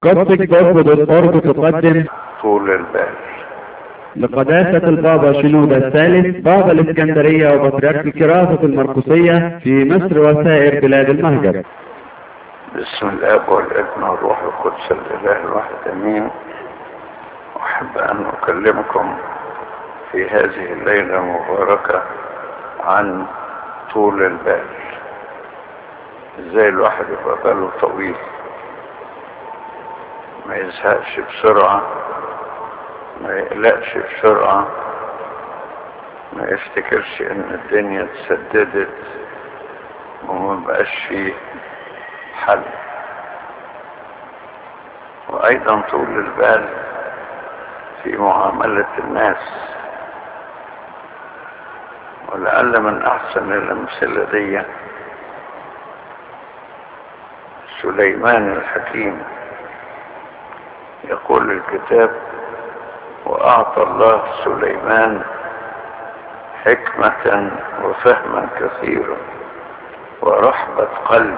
قصة جذب الأرض تقدم طول البال لقداسة البابا شنودة الثالث بابا الإسكندرية وبطريرك الكراسة المرقسية في مصر وسائر بلاد المهجر بسم الاب والابن والروح القدس الاله الواحد امين احب ان اكلمكم في هذه الليله المباركه عن طول البال ازاي الواحد يبقى باله طويل ما يزهقش بسرعه ما يقلقش بسرعه ما يفتكرش ان الدنيا اتسددت وما بقاش فيه حل وايضا طول البال في معاملة الناس ولعل من احسن الامثلة دي سليمان الحكيم يقول الكتاب واعطى الله سليمان حكمة وفهما كثيرا ورحبة قلب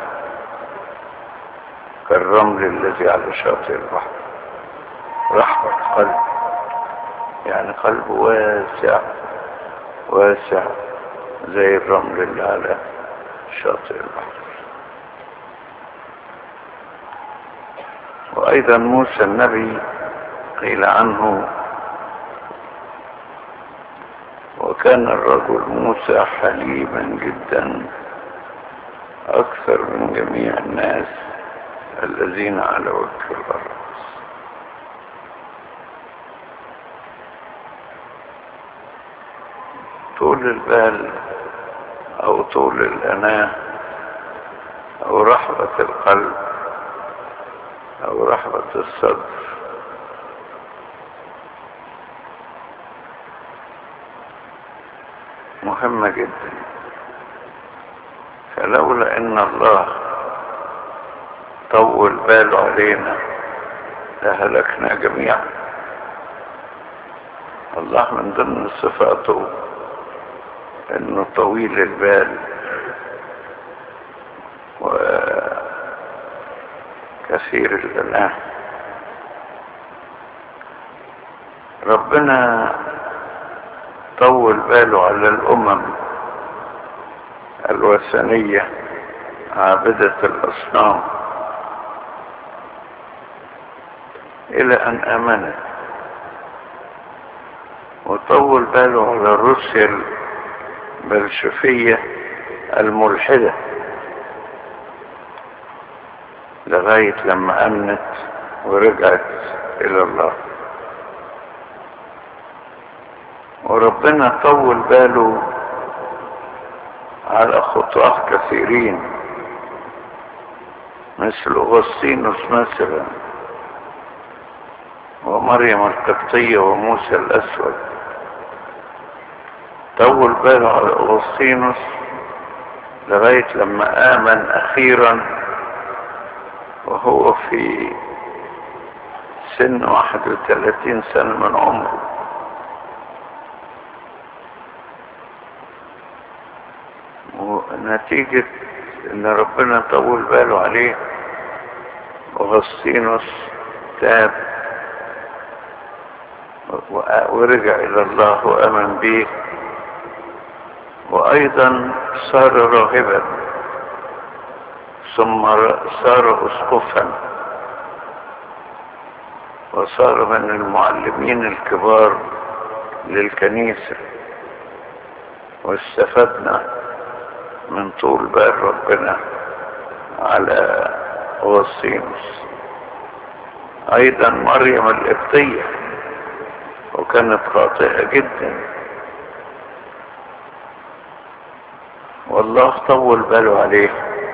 كالرمل الذي على شاطئ البحر رحمة قلب يعني قلب واسع واسع زي الرمل اللي على شاطئ البحر وأيضا موسى النبي قيل عنه وكان الرجل موسى حليما جدا أكثر من جميع الناس الذين على وجه الأرض طول البال أو طول الأناة أو رحبة القلب أو رحبة الصدر مهمة جدا فلولا ان الله طول باله علينا لهلكنا جميعا الله من ضمن صفاته انه طويل البال وكثير الاناه ربنا طول باله على الامم الوثنيه عابده الاصنام الى ان امنت وطول باله على روسيا البلشفيه الملحده لغايه لما امنت ورجعت الى الله وربنا طول باله على خطاه كثيرين مثل أغسطينوس مثلا ومريم القبطية وموسى الأسود طول باله على أغسطينوس لغاية لما آمن أخيرا وهو في سن واحد وثلاثين سنة من عمره ونتيجة ان ربنا طول باله عليه وغسطينوس تاب ورجع الى الله وامن به وايضا صار راهبا ثم صار اسقفا وصار من المعلمين الكبار للكنيسة واستفدنا من طول بال ربنا على وصينوس ايضا مريم القبطية وكانت خاطئة جدا والله طول باله عليه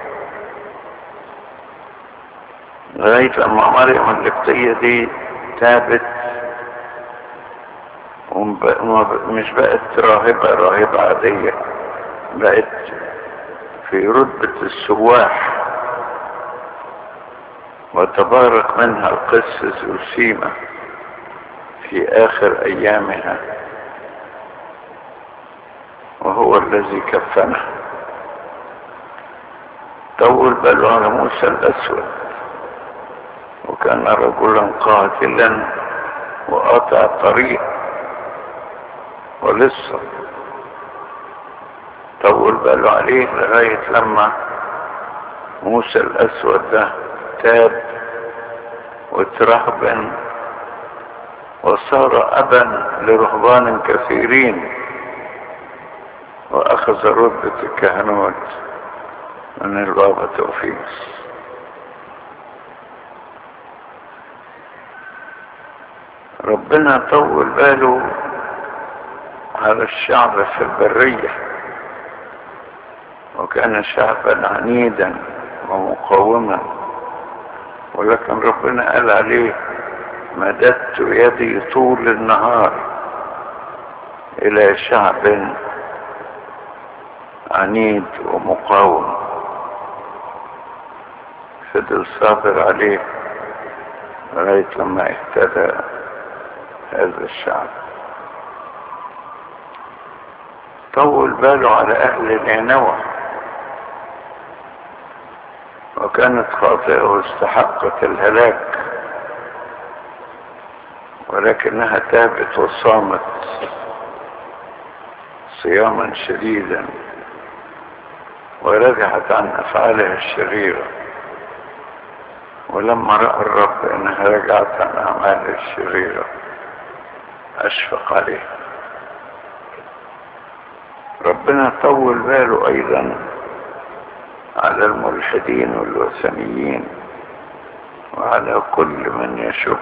لغاية لما مريم القبطية دي تابت ومش بقت راهبة راهبة عادية بقت في رتبة السواح وتبارك منها القس زوسيمة في آخر أيامها وهو الذي كفنها طول باله على موسى الأسود وكان رجلا قاتلا وقاطع الطريق ولسه طول باله عليه لغاية لما موسى الأسود ده تاب وترهبن وصار أبا لرهبان كثيرين وأخذ رتبة الكهنوت من البابا توفيق ربنا طول باله على الشعب في البرية وكان شعبا عنيدا ومقاوما ولكن ربنا قال عليه مددت يدي طول النهار الى شعب عنيد ومقاوم فضل صابر عليه لغاية لما اهتدى هذا الشعب طول باله على اهل نينوى وكانت خاطئة واستحقت الهلاك ولكنها تابت وصامت صياما شديدا ورجعت عن افعالها الشريره ولما راى الرب انها رجعت عن اعمالها الشريره اشفق عليها ربنا طول باله ايضا على الملحدين والوثنيين وعلى كل من يشك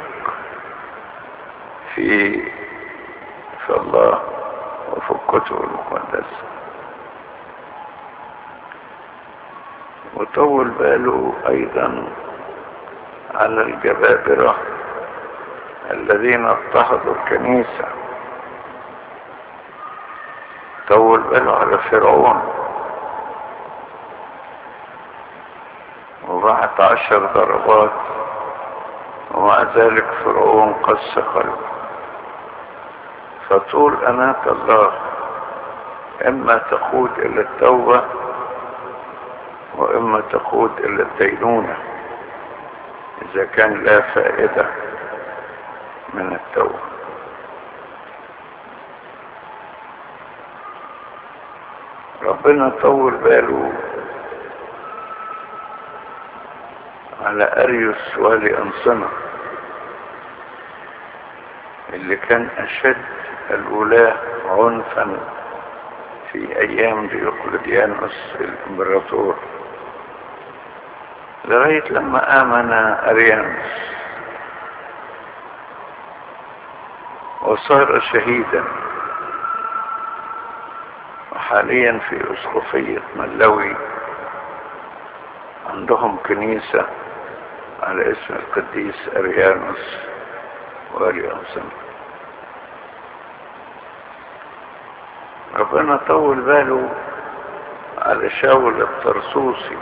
في في الله وفي الكتب المقدسة وطول باله أيضا على الجبابرة الذين اضطهدوا الكنيسة طول باله على فرعون وبعت عشر ضربات ومع ذلك فرعون قس قلبه فطول أناة الله إما تقود إلى التوبة وإما تقود إلى الدينونة إذا كان لا فائدة من التوبة ربنا طول باله على أريوس والي أنصنة اللي كان أشد الولاة عنفا في أيام ديوقلديانوس الإمبراطور لغاية لما آمن أريانوس وصار شهيدا وحاليا في أسقفية ملوي عندهم كنيسة على اسم القديس أريانوس وأريانسون ربنا طول باله على شاول الطرسوسي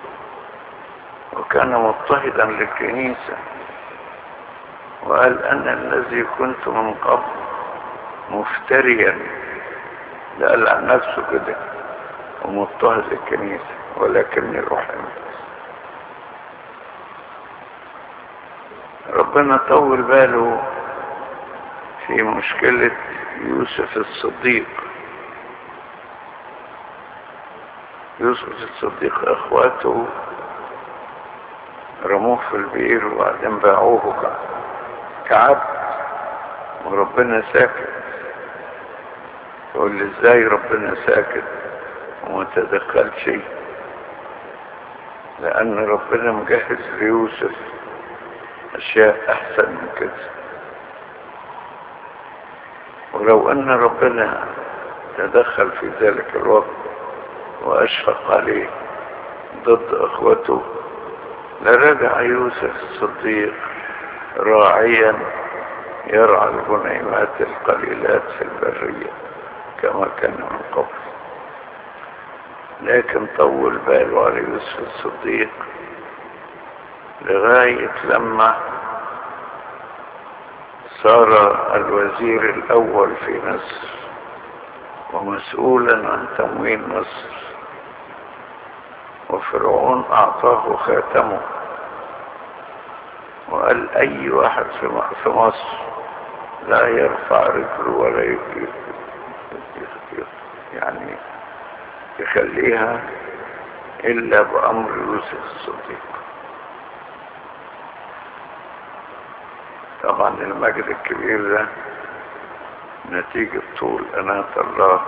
وكان مضطهدا للكنيسة وقال أنا الذي كنت من قبل مفتريا لقال عن نفسه كده ومضطهد للكنيسة ولكني رحمت ربنا طول باله في مشكلة يوسف الصديق يوسف الصديق اخواته رموه في البئر وبعدين باعوه كعبد وربنا ساكت يقول لي ازاي ربنا ساكت وما تدخلش لان ربنا مجهز ليوسف اشياء احسن من كده ولو ان ربنا تدخل في ذلك الوقت واشفق عليه ضد اخوته لرجع يوسف الصديق راعيا يرعى الغنيمات القليلات في البرية كما كان من قبل لكن طول باله على يوسف الصديق لغاية لما صار الوزير الأول في مصر ومسؤولا عن تموين مصر وفرعون أعطاه خاتمه وقال اي واحد في مصر لا يرفع رجله ولا يعني يخليها الا بامر يوسف الصديق طبعا المجد الكبير ده نتيجة طول أناة الله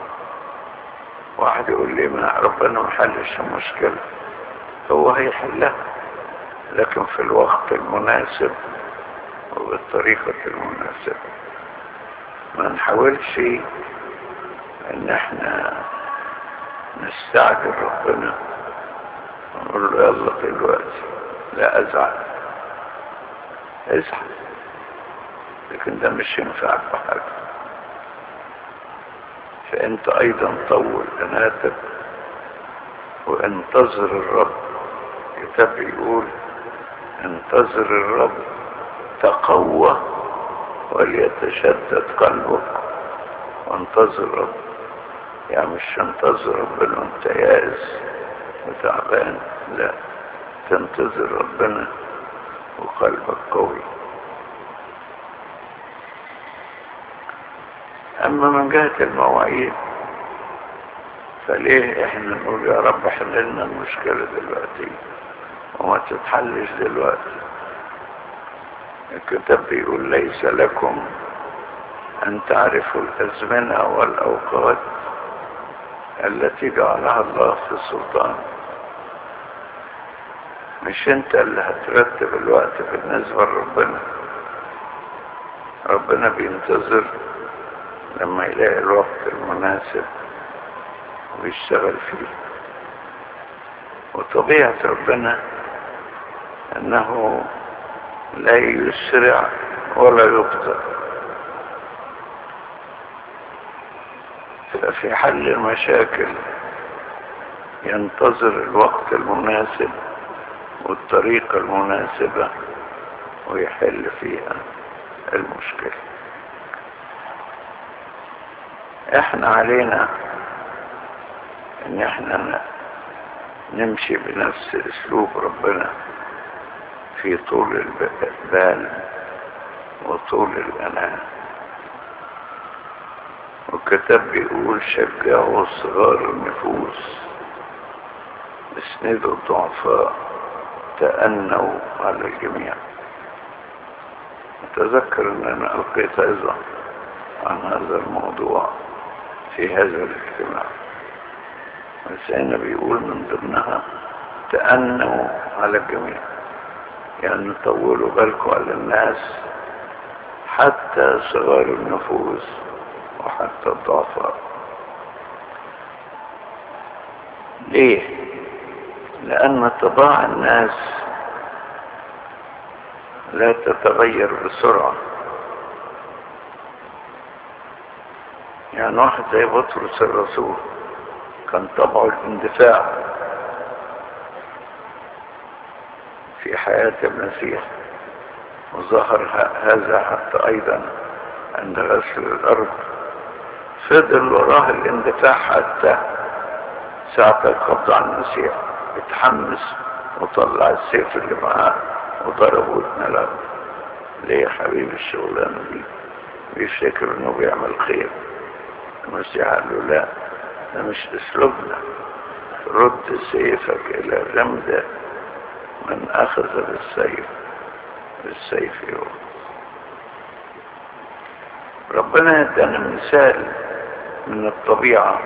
واحد يقول لي ما ربنا ما حلش المشكلة هو هيحلها لكن في الوقت المناسب وبالطريقة المناسبة ما نحاولش ان احنا نستعجل ربنا ونقول له يلا دلوقتي لا ازعل ازعل لكن ده مش ينفعك بحاجة فانت ايضا طول اناتك وانتظر الرب كتاب يقول انتظر الرب تقوى وليتشدد قلبك وانتظر الرب يعني مش تنتظر ربنا وانت يائس وتعبان لا تنتظر ربنا وقلبك قوي اما من جهة المواعيد فليه احنا نقول يا رب حل لنا المشكلة دلوقتي وما تتحلش دلوقتي الكتاب بيقول ليس لكم ان تعرفوا الازمنة والاوقات التي جعلها الله في السلطان مش انت اللي هترتب الوقت بالنسبة لربنا ربنا بينتظر لما يلاقي الوقت المناسب ويشتغل فيه وطبيعة ربنا انه لا يسرع ولا يبطئ ففي حل المشاكل ينتظر الوقت المناسب والطريقة المناسبة ويحل فيها المشكلة احنا علينا ان احنا نمشي بنفس اسلوب ربنا في طول البال وطول الانام والكتاب بيقول شجعوا صغار النفوس اسندوا الضعفاء تأنوا على الجميع أتذكر أن أنا ألقيت أيضا عن هذا الموضوع في هذا الاجتماع بس هنا بيقول من ضمنها تأنوا على الجميع يعني طولوا بالكم على الناس حتى صغار النفوس وحتى الضعفاء ليه لأن طباع الناس لا تتغير بسرعة يعني واحد زي بطرس الرسول كان طبعه الاندفاع في حياة المسيح وظهر هذا حتى أيضا عند غسل الأرض فضل وراه الاندفاع حتى ساعة القبض على المسيح اتحمس وطلع السيف اللي معاه وضربه واتنلغ ليه يا حبيبي الشغلانة دي بيفتكر انه بيعمل خير المسيح قال له لا ده مش اسلوبنا رد سيفك الى غمدة من اخذ بالسيف بالسيف يوم ربنا ادانا مثال من الطبيعة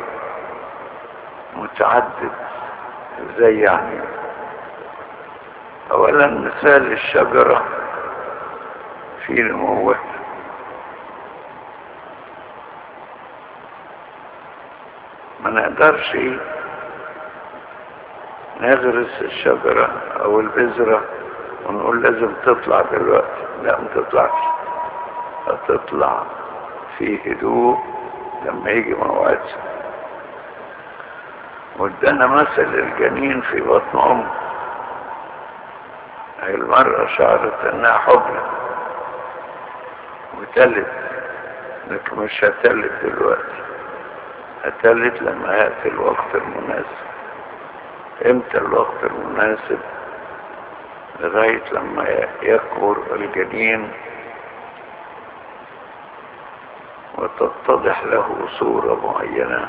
متعدد ازاي يعني اولا مثال الشجرة في نموها ما نقدرش نغرس الشجرة او البذرة ونقول لازم تطلع دلوقتي لا ما تطلعش هتطلع في هدوء لما يجي موعدها وادانا مثل الجنين في بطن امه المرأة شعرت انها حبلى وتلت لكن مش هتلت دلوقتي هتلت لما يأتي الوقت المناسب امتى الوقت المناسب لغاية لما يكبر الجنين وتتضح له صورة معينة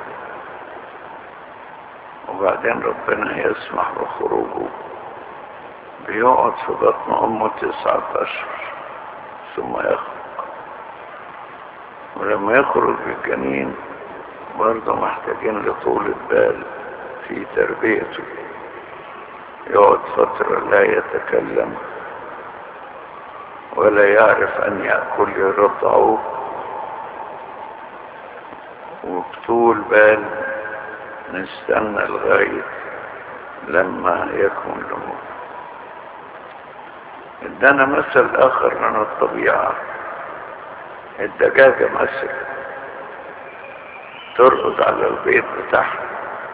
وبعدين ربنا يسمح بخروجه بيقعد في بطن أمه تسعة أشهر ثم يخرج ولما يخرج الجنين برضه محتاجين لطولة بال في تربيته يقعد فترة لا يتكلم ولا يعرف أن يأكل يرضعه وبطول بال نستنى لغاية لما يكمل الأمور ادانا مثل آخر من الطبيعة الدجاجة مثل ترقد على البيت بتاعها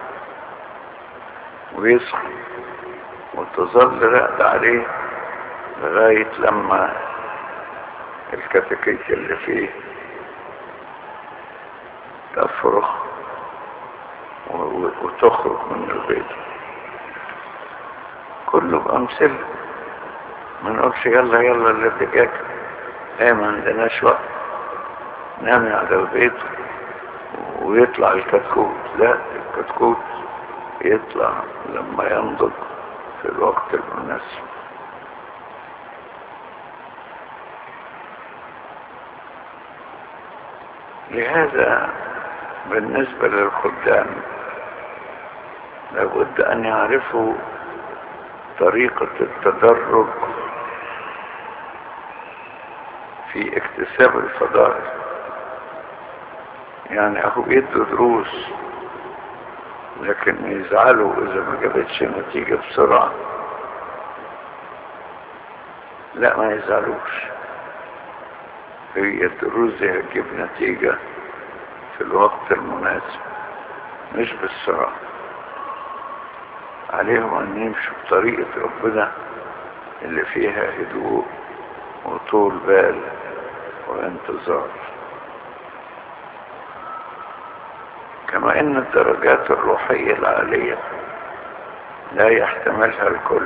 ويصحى وتظل راقدة عليه لغاية لما الكتكيت اللي فيه تفرخ وتخرج من البيت كله بأمثلة ما نقولش يلا يلا للدجاج ايه ما عندناش وقت نامي على البيت ويطلع الكتكوت لا الكتكوت يطلع لما ينضج في الوقت المناسب لهذا بالنسبة للخدام لابد أن يعرفوا طريقة التدرج في اكتساب الفضائل يعني أخو بيدوا دروس لكن يزعلوا إذا ما جابتش نتيجة بسرعة لا ما يزعلوش هي الدروس دي هتجيب نتيجة في الوقت المناسب مش بالسرعة عليهم أن يمشوا بطريقة ربنا اللي فيها هدوء وطول بال وانتظار كما ان الدرجات الروحية العالية لا يحتملها الكل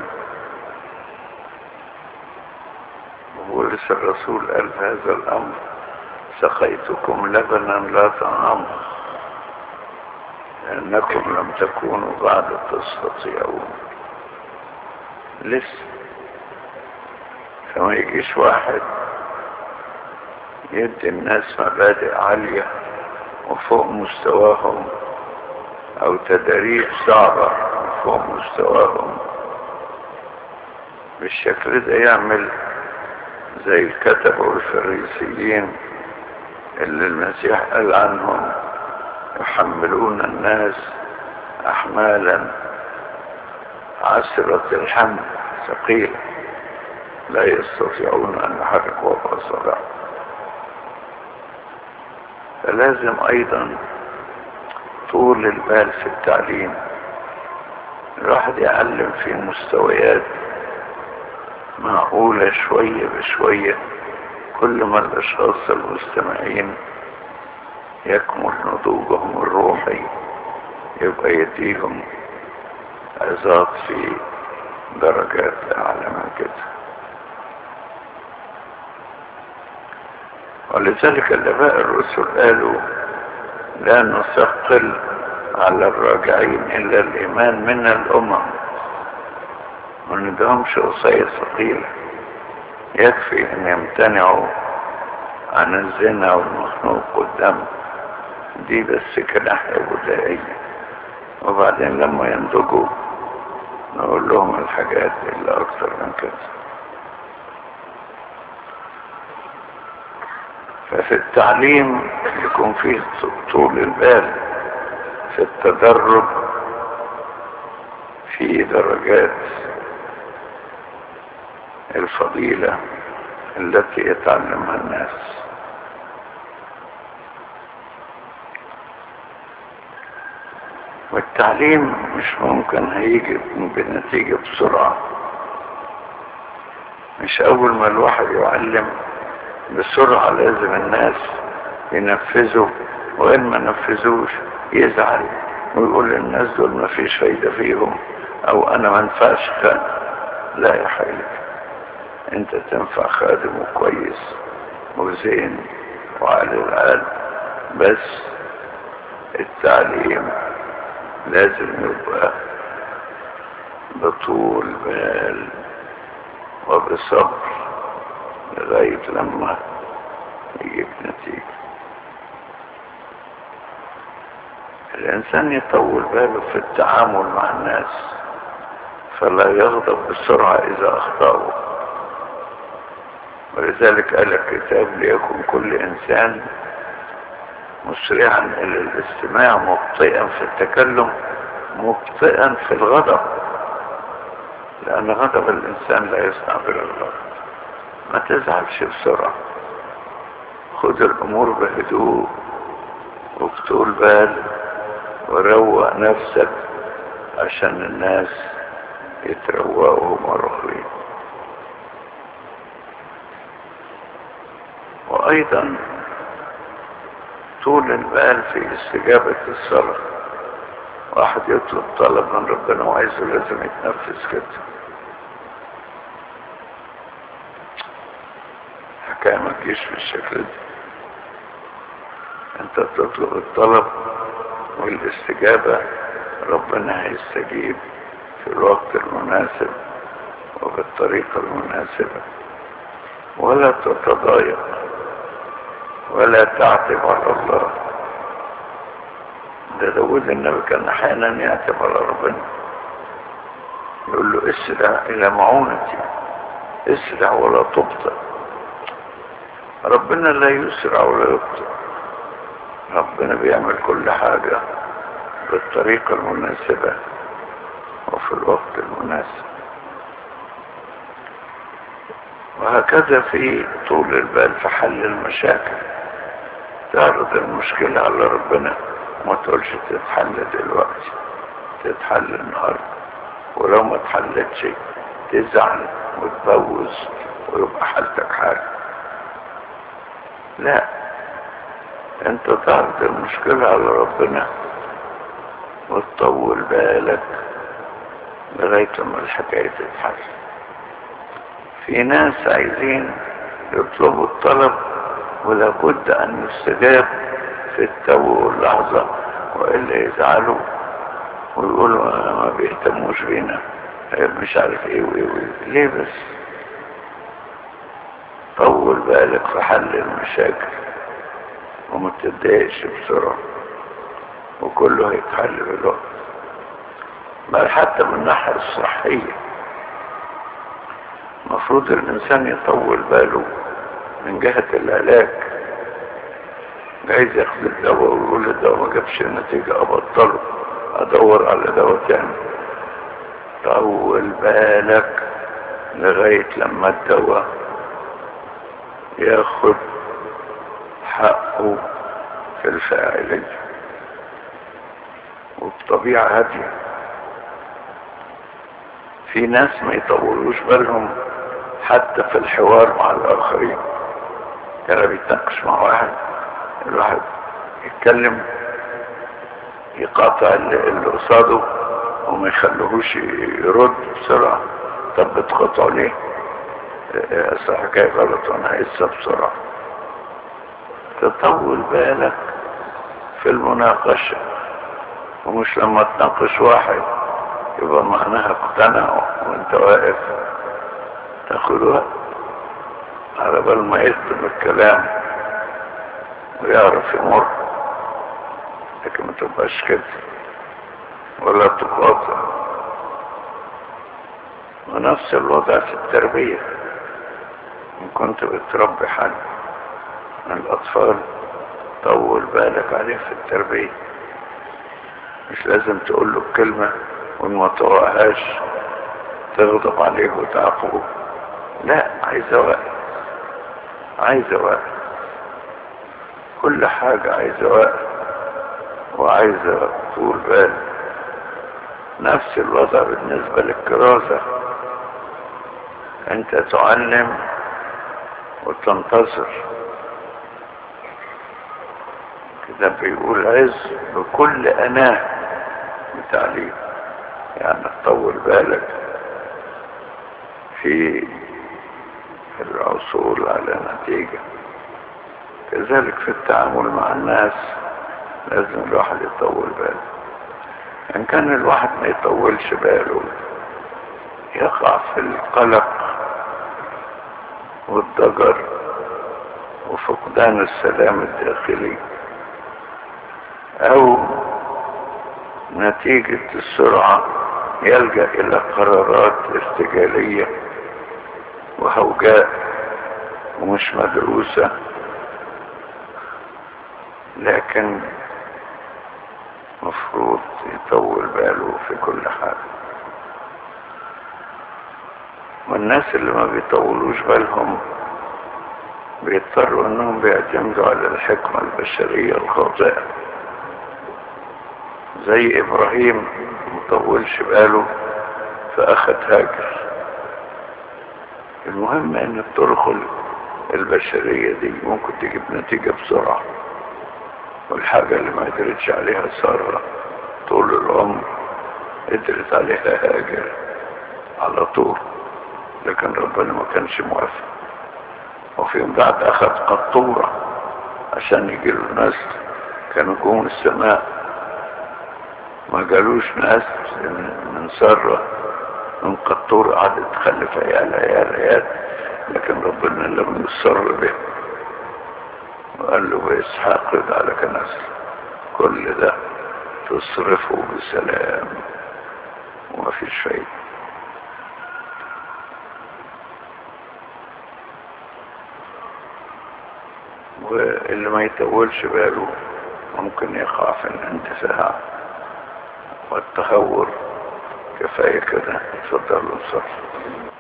وبولس الرسول قال في هذا الامر سقيتكم لبنا لا طعاما لانكم لم تكونوا بعد تستطيعون لسه فما يجيش واحد يدي الناس مبادئ عالية وفوق مستواهم او تدريب صعبة وفوق مستواهم بالشكل ده يعمل زي الكتبة والفريسيين اللي المسيح قال عنهم يحملون الناس احمالا عسرة الحمل ثقيلة لا يستطيعون ان يحركوا بأصابعهم فلازم ايضا طول البال في التعليم الواحد يعلم في مستويات معقولة شوية بشوية كل ما الاشخاص المستمعين يكمل نضوجهم الروحي يبقى يديهم عظات في درجات اعلى من كده ولذلك الاباء الرسل قالوا لا نثقل على الراجعين الا الايمان من الامم ما ندهمش وصية ثقيلة يكفي ان يمتنعوا عن الزنا والمخنوق والدم دي بس كناحية بدائية وبعدين لما ينضجوا نقول لهم الحاجات اللي اكتر من كده ففي التعليم يكون فيه طول البال في التدرج في درجات الفضيلة التي يتعلمها الناس والتعليم مش ممكن هيجي بنتيجة بسرعة مش أول ما الواحد يعلم بسرعة لازم الناس ينفذوا وإن ما نفذوش يزعل ويقول للناس دول ما فيش فايدة فيهم أو أنا ما انفعش لا يا حبيبي انت تنفع خادم وكويس وزين وعلى العال بس التعليم لازم يبقى بطول بال وبصبر لغاية لما يجيب نتيجة الإنسان يطول باله في التعامل مع الناس فلا يغضب بسرعة إذا أخطأوا ولذلك قال الكتاب ليكن كل إنسان مسرعا إلى الاستماع مبطئا في التكلم مبطئا في الغضب لأن غضب الإنسان لا يستعبر الغضب ما تزعلش بسرعة خذ الأمور بهدوء وبطول بال وروق نفسك عشان الناس يتروقوا مرة وأيضا طول البال في استجابة الصلاة واحد يطلب طلب من ربنا وعايزه لازم يتنفذ كده حكاية ما تجيش بالشكل ده انت تطلب الطلب والاستجابة ربنا هيستجيب في الوقت المناسب وبالطريقة المناسبة ولا تتضايق ولا تعتب على الله ده داود النبي كان احيانا يعتب على ربنا يقول له اسرع الى معونتي اسرع ولا تبطئ ربنا لا يسرع ولا يبطئ ربنا بيعمل كل حاجة بالطريقة المناسبة وفي الوقت المناسب وهكذا في طول البال في حل المشاكل تعرض المشكلة على ربنا وما تقولش تتحل دلوقتي تتحل النهاردة ولو ما اتحلتش تزعل وتبوظ ويبقى حالتك حاجة لا انت تعرض المشكلة على ربنا وتطول بالك لغاية ما الحكاية تتحل في ناس عايزين يطلبوا الطلب ولابد ان يستجاب في التو واللحظة وإلا يزعلوا ويقولوا ما بيهتموش بينا مش عارف ايه وايه وايه ليه بس طول بالك في حل المشاكل وما تتضايقش بسرعة وكله هيتحل بالوقت بل حتى من الناحية الصحية المفروض الإنسان يطول باله من جهة العلاج جايز ياخد الدواء ويقول الدواء ما جابش نتيجة أبطله أدور على دواء تاني طول بالك لغاية لما الدواء ياخد حقه في الفاعلية وبطبيعة هادية في ناس ما يطولوش بالهم حتى في الحوار مع الآخرين كان بيتناقش مع واحد الواحد يتكلم يقاطع اللي قصاده وما يخليهوش يرد بسرعة طب بتقاطعوا ليه؟ اصل حكاية غلط وانا هيسا بسرعة تطول بالك في المناقشة ومش لما تناقش واحد يبقى معناها اقتنع وانت واقف تاخد وقت على بال ما يكتب الكلام ويعرف يمر لكن ما تبقاش كده ولا تقاطع ونفس الوضع في التربية إن كنت بتربي حد من الأطفال طول بالك عليه في التربية مش لازم تقول له الكلمة وما توقعهاش تغضب عليه وتعاقبه لا عايزة وقت عايزة وقت كل حاجة عايزة وقت وعايزة طول بال نفس الوضع بالنسبة للكراسة انت تعلم وتنتصر كده بيقول عز بكل اناه بتعليم يعني تطول بالك في الحصول على نتيجة كذلك في التعامل مع الناس لازم الواحد يطول باله ان كان الواحد ما يطولش باله يقع في القلق والضجر وفقدان السلام الداخلي او نتيجة السرعة يلجأ الى قرارات ارتجالية وهوجاء ومش مدروسة لكن مفروض يطول باله في كل حاجة والناس اللي ما بيطولوش بالهم بيضطروا انهم بيعتمدوا على الحكمة البشرية الخاطئة زي ابراهيم مطولش باله فاخد هاجر المهم ان الطرق البشرية دي ممكن تجيب نتيجة بسرعة والحاجة اللي ما قدرتش عليها سارة طول العمر قدرت عليها هاجر على طول لكن ربنا ما كانش موافق وفي يوم بعد اخذ قطورة عشان يجي له ناس كانوا جم السماء ما جالوش ناس من سرة من قطورة قعدت تخلف عيال عيال عيال لكن ربنا لم يصر به وقال له بإسحاق رد لك نسل كل ده تصرفه بسلام وما فيش فايدة واللي ما يطولش باله ممكن يقع في الاندفاع والتهور كفاية كده اتفضلوا الصف